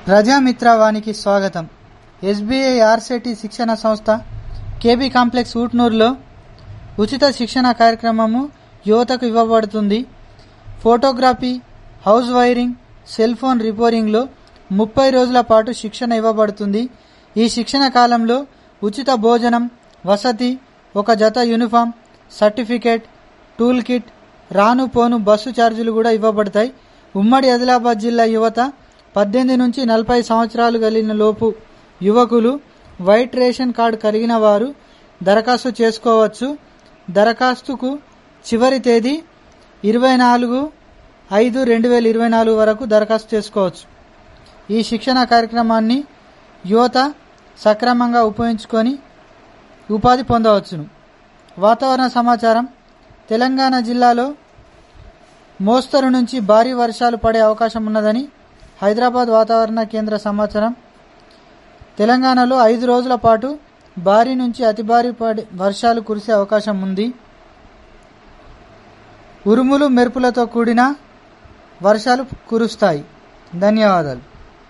ప్రజామిత్రవానికి స్వాగతం SBI RSETI శిక్షణ సంస్థ కేబీ కాంప్లెక్స్ ఊట్నూరులో ఉచిత శిక్షణ కార్యక్రమము యువతకు ఇవ్వబడుతుంది photography house wiring cell phone రిపేరింగ్లో ముప్పై రోజుల పాటు శిక్షణ ఇవ్వబడుతుంది ఈ శిక్షణ కాలంలో ఉచిత భోజనం వసతి ఒక జత యూనిఫామ్ సర్టిఫికేట్ టూల్ కిట్ రాను పోను బస్సు ఛార్జీలు కూడా ఇవ్వబడతాయి ఉమ్మడి ఆదిలాబాద్ జిల్లా యువత పద్దెనిమిది నుంచి నలభై సంవత్సరాలు కలిగిన లోపు యువకులు వైట్ రేషన్ కార్డు కలిగిన వారు దరఖాస్తు చేసుకోవచ్చు దరఖాస్తుకు చివరి తేదీ ఇరవై నాలుగు ఐదు రెండు వేల ఇరవై నాలుగు వరకు దరఖాస్తు చేసుకోవచ్చు ఈ శిక్షణ కార్యక్రమాన్ని యువత సక్రమంగా ఉపయోగించుకొని ఉపాధి పొందవచ్చును వాతావరణ సమాచారం తెలంగాణ జిల్లాలో మోస్తరు నుంచి భారీ వర్షాలు పడే అవకాశం ఉన్నదని హైదరాబాద్ వాతావరణ కేంద్ర సమాచారం తెలంగాణలో ఐదు రోజుల పాటు భారీ నుంచి అతి భారీ పడే వర్షాలు కురిసే అవకాశం ఉంది ఉరుములు మెరుపులతో కూడిన వర్షాలు కురుస్తాయి ధన్యవాదాలు